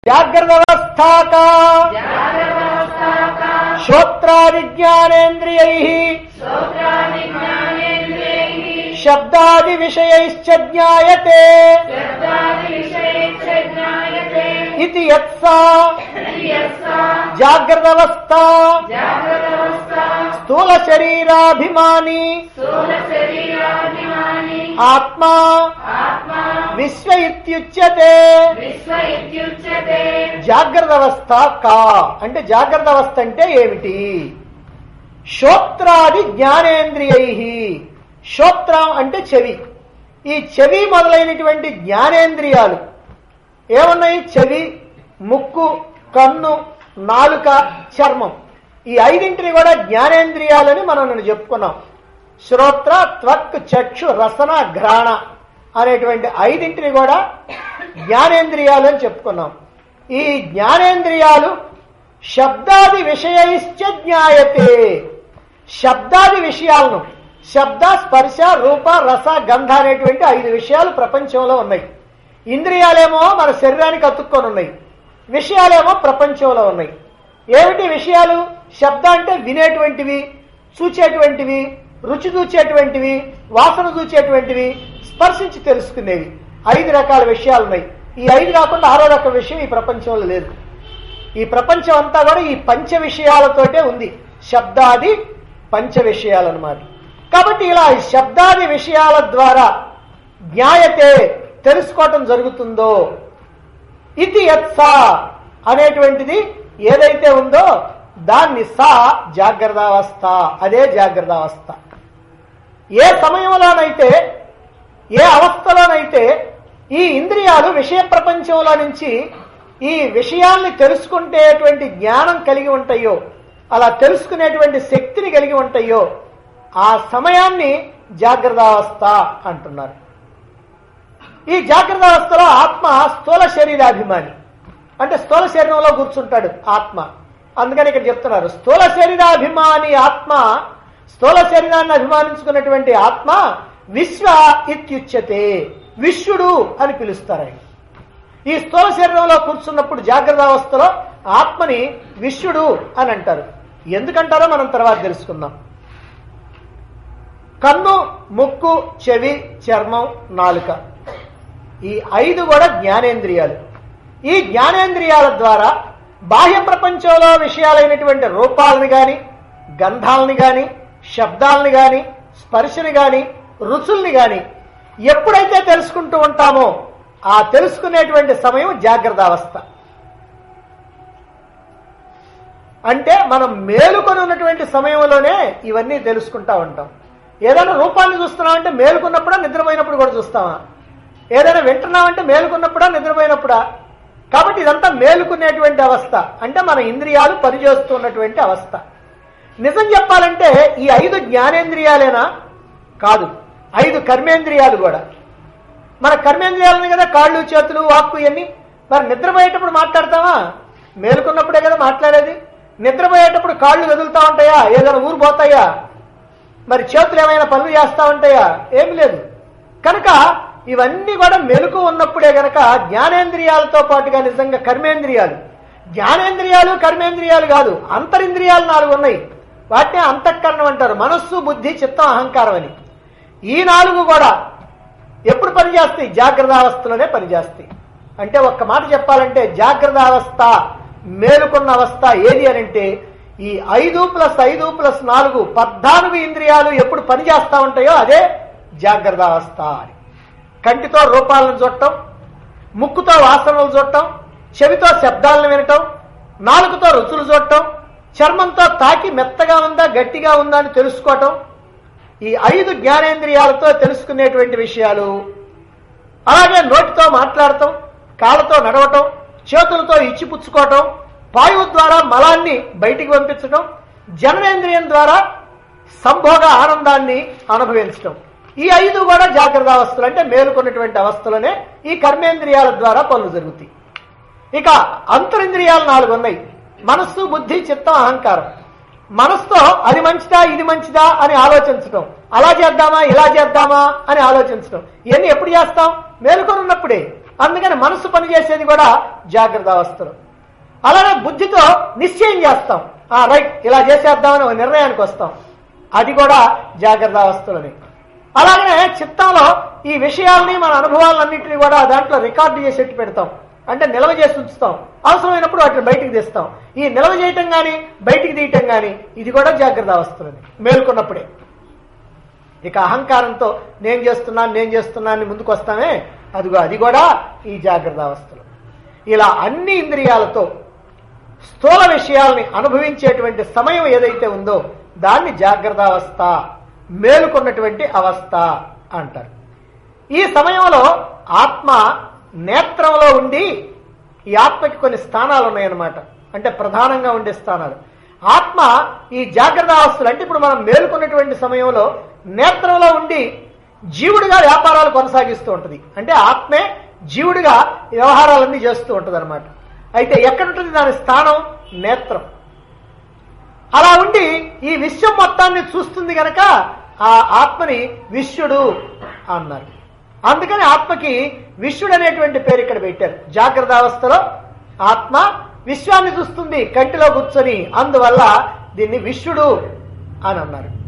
జాగ్రత్త అవస్థాక శ్రోత్రాది జ్ఞానేంద్రియై శబ్దాది విషయైశ్చ జ్ఞాయతే ఇది యత్సా జాగ్రత్త అవస్థ స్థూల శరీరాభిమాని ఆత్మా విశ్వ ఇత్యుచ్యతే జాగ్రత్త అవస్థ కా అంటే జాగ్రత్త అవస్థ అంటే ఏమిటి శ్రోత్రాది జ్ఞానేంద్రియై శ్రోత్రం అంటే చెవి ఈ చెవి మొదలైనటువంటి జ్ఞానేంద్రియాలు ఏమున్నాయి చెవి ముక్కు కన్ను నాలుక చర్మం ఈ ఐదింటిని కూడా జ్ఞానేంద్రియాలని మనం నిన్న చెప్పుకున్నాం శ్రోత్ర త్వక్ చక్షు రసన ఘ్రాణ అనేటువంటి ఐదింటిని కూడా జ్ఞానేంద్రియాలు అని చెప్పుకున్నాం ఈ జ్ఞానేంద్రియాలు శబ్దాది విషయైశ్చ జ్ఞాయతే శబ్దాది విషయాలను శబ్ద స్పర్శ రూప రస గంధ అనేటువంటి ఐదు విషయాలు ప్రపంచంలో ఉన్నాయి ఇంద్రియాలేమో మన శరీరానికి అతుక్కొని ఉన్నాయి విషయాలేమో ప్రపంచంలో ఉన్నాయి ఏమిటి విషయాలు శబ్ద అంటే వినేటువంటివి చూచేటువంటివి రుచి చూచేటువంటివి వాసన చూచేటువంటివి స్పర్శించి తెలుసుకునేవి ఐదు రకాల విషయాలు ఉన్నాయి ఈ ఐదు కాకుండా ఆరో రకం విషయం ఈ ప్రపంచంలో లేదు ఈ ప్రపంచం అంతా కూడా ఈ పంచ విషయాలతోటే ఉంది శబ్దాది పంచ విషయాలన్నమాట కాబట్టి ఇలా ఈ శబ్దాది విషయాల ద్వారా జ్ఞాయతే తెలుసుకోవటం జరుగుతుందో ఇది యత్సా అనేటువంటిది ఏదైతే ఉందో దాన్ని సా జాగ్రత్తావస్థ అదే జాగ్రత్తావస్థ ఏ సమయంలోనైతే ఏ అవస్థలోనైతే ఈ ఇంద్రియాలు విషయ ప్రపంచంలో నుంచి ఈ విషయాల్ని తెలుసుకుంటేటువంటి జ్ఞానం కలిగి ఉంటాయో అలా తెలుసుకునేటువంటి శక్తిని కలిగి ఉంటాయో ఆ సమయాన్ని జాగ్రత్తావస్థ అంటున్నారు ఈ జాగ్రత్త అవస్థలో ఆత్మ స్థూల శరీరాభిమాని అంటే స్థూల శరీరంలో కూర్చుంటాడు ఆత్మ అందుకని ఇక్కడ చెప్తున్నారు స్థూల శరీరాభిమాని ఆత్మ స్థూల శరీరాన్ని అభిమానించుకున్నటువంటి ఆత్మ విశ్వ ఇత్యుచ్యతే విశ్వడు అని పిలుస్తారు ఆయన ఈ స్థూల శరీరంలో కూర్చున్నప్పుడు జాగ్రత్త అవస్థలో ఆత్మని విశ్వడు అని అంటారు ఎందుకంటారో మనం తర్వాత తెలుసుకుందాం కన్ను ముక్కు చెవి చర్మం నాలుక ఈ ఐదు కూడా జ్ఞానేంద్రియాలు ఈ జ్ఞానేంద్రియాల ద్వారా బాహ్య ప్రపంచంలో విషయాలైనటువంటి రూపాలని గాని గంధాలని గాని శబ్దాలని గాని స్పర్శని గాని రుచుల్ని గాని ఎప్పుడైతే తెలుసుకుంటూ ఉంటామో ఆ తెలుసుకునేటువంటి సమయం జాగ్రత్త అవస్థ అంటే మనం మేలుకొని ఉన్నటువంటి సమయంలోనే ఇవన్నీ తెలుసుకుంటా ఉంటాం ఏదైనా రూపాన్ని చూస్తున్నామంటే మేలుకున్నప్పుడా నిద్రపోయినప్పుడు కూడా చూస్తామా ఏదైనా వింటున్నామంటే మేలుకున్నప్పుడా నిద్రపోయినప్పుడా కాబట్టి ఇదంతా మేలుకునేటువంటి అవస్థ అంటే మన ఇంద్రియాలు పనిచేస్తున్నటువంటి అవస్థ నిజం చెప్పాలంటే ఈ ఐదు జ్ఞానేంద్రియాలేనా కాదు ఐదు కర్మేంద్రియాలు కూడా మన కర్మేంద్రియాలని కదా కాళ్ళు చేతులు వాక్కు ఇవన్నీ మరి నిద్రపోయేటప్పుడు మాట్లాడతామా మేలుకున్నప్పుడే కదా మాట్లాడేది నిద్రపోయేటప్పుడు కాళ్ళు కదులుతా ఉంటాయా ఏదైనా ఊరు పోతాయా మరి చేతులు ఏమైనా పనులు చేస్తా ఉంటాయా ఏమి లేదు కనుక ఇవన్నీ కూడా మెలకు ఉన్నప్పుడే గనక జ్ఞానేంద్రియాలతో పాటుగా నిజంగా కర్మేంద్రియాలు జ్ఞానేంద్రియాలు కర్మేంద్రియాలు కాదు అంతరింద్రియాలు నాలుగు ఉన్నాయి వాటినే అంతఃకరణం అంటారు మనస్సు బుద్ధి చిత్తం అహంకారం అని ఈ నాలుగు కూడా ఎప్పుడు పనిచేస్తాయి జాగ్రత్త అవస్థలోనే పనిచేస్తాయి అంటే ఒక్క మాట చెప్పాలంటే జాగ్రత్త అవస్థ మేలుకున్న అవస్థ ఏది అని అంటే ఈ ఐదు ప్లస్ ఐదు ప్లస్ నాలుగు పద్నాలుగు ఇంద్రియాలు ఎప్పుడు పనిచేస్తా ఉంటాయో అదే జాగ్రత్త అవస్థ అని కంటితో రూపాలను చూడటం ముక్కుతో వాసనలు చూడటం చెవితో శబ్దాలను వినటం నాలుగుతో రుచులు చూడటం చర్మంతో తాకి మెత్తగా ఉందా గట్టిగా ఉందా అని తెలుసుకోవటం ఈ ఐదు జ్ఞానేంద్రియాలతో తెలుసుకునేటువంటి విషయాలు అలాగే నోటితో మాట్లాడటం కాళ్ళతో నడవటం చేతులతో ఇచ్చిపుచ్చుకోవటం వాయువు ద్వారా మలాన్ని బయటికి పంపించడం జననేంద్రియం ద్వారా సంభోగ ఆనందాన్ని అనుభవించడం ఈ ఐదు కూడా జాగ్రత్త అవస్థలు అంటే మేలుకున్నటువంటి అవస్థలోనే ఈ కర్మేంద్రియాల ద్వారా పనులు జరుగుతాయి ఇక అంతరింద్రియాలు నాలుగు ఉన్నాయి మనస్సు బుద్ధి చిత్తం అహంకారం మనస్సుతో అది మంచిదా ఇది మంచిదా అని ఆలోచించడం అలా చేద్దామా ఇలా చేద్దామా అని ఆలోచించడం ఇవన్నీ ఎప్పుడు చేస్తాం మేలుకొని ఉన్నప్పుడే అందుకని మనసు పనిచేసేది కూడా జాగ్రత్త అవస్థలు అలానే బుద్ధితో నిశ్చయం చేస్తాం ఆ రైట్ ఇలా చేసేద్దామని ఒక నిర్ణయానికి వస్తాం అది కూడా జాగ్రత్త అవస్థలని అలాగనే చిత్తంలో ఈ విషయాల్ని మన అనుభవాలన్నింటినీ కూడా దాంట్లో రికార్డు చేసేట్టు పెడతాం అంటే నిల్వ చేసి ఉంచుతాం అవసరమైనప్పుడు వాటిని బయటికి తీస్తాం ఈ నిల్వ చేయటం కానీ బయటికి తీయటం కానీ ఇది కూడా జాగ్రత్త అవస్థలని మేల్కొన్నప్పుడే ఇక అహంకారంతో నేను చేస్తున్నాను నేను చేస్తున్నాను ముందుకు వస్తామే అదిగో అది కూడా ఈ జాగ్రత్త అవస్థలు ఇలా అన్ని ఇంద్రియాలతో స్థూల విషయాల్ని అనుభవించేటువంటి సమయం ఏదైతే ఉందో దాన్ని జాగ్రత్త అవస్థ మేలుకున్నటువంటి అవస్థ అంటారు ఈ సమయంలో ఆత్మ నేత్రంలో ఉండి ఈ ఆత్మకి కొన్ని స్థానాలు ఉన్నాయన్నమాట అంటే ప్రధానంగా ఉండే స్థానాలు ఆత్మ ఈ జాగ్రత్త అవస్థలు అంటే ఇప్పుడు మనం మేలుకున్నటువంటి సమయంలో నేత్రంలో ఉండి జీవుడిగా వ్యాపారాలు కొనసాగిస్తూ ఉంటుంది అంటే ఆత్మే జీవుడిగా వ్యవహారాలన్నీ చేస్తూ ఉంటుంది అనమాట అయితే ఎక్కడుంటుంది దాని స్థానం నేత్రం అలా ఉండి ఈ విశ్వం మొత్తాన్ని చూస్తుంది గనక ఆ ఆత్మని విశ్వడు అన్నారు అందుకని ఆత్మకి విశ్వడు అనేటువంటి పేరు ఇక్కడ పెట్టారు జాగ్రత్త అవస్థలో ఆత్మ విశ్వాన్ని చూస్తుంది కంటిలో కూర్చొని అందువల్ల దీన్ని విశ్వడు అని అన్నారు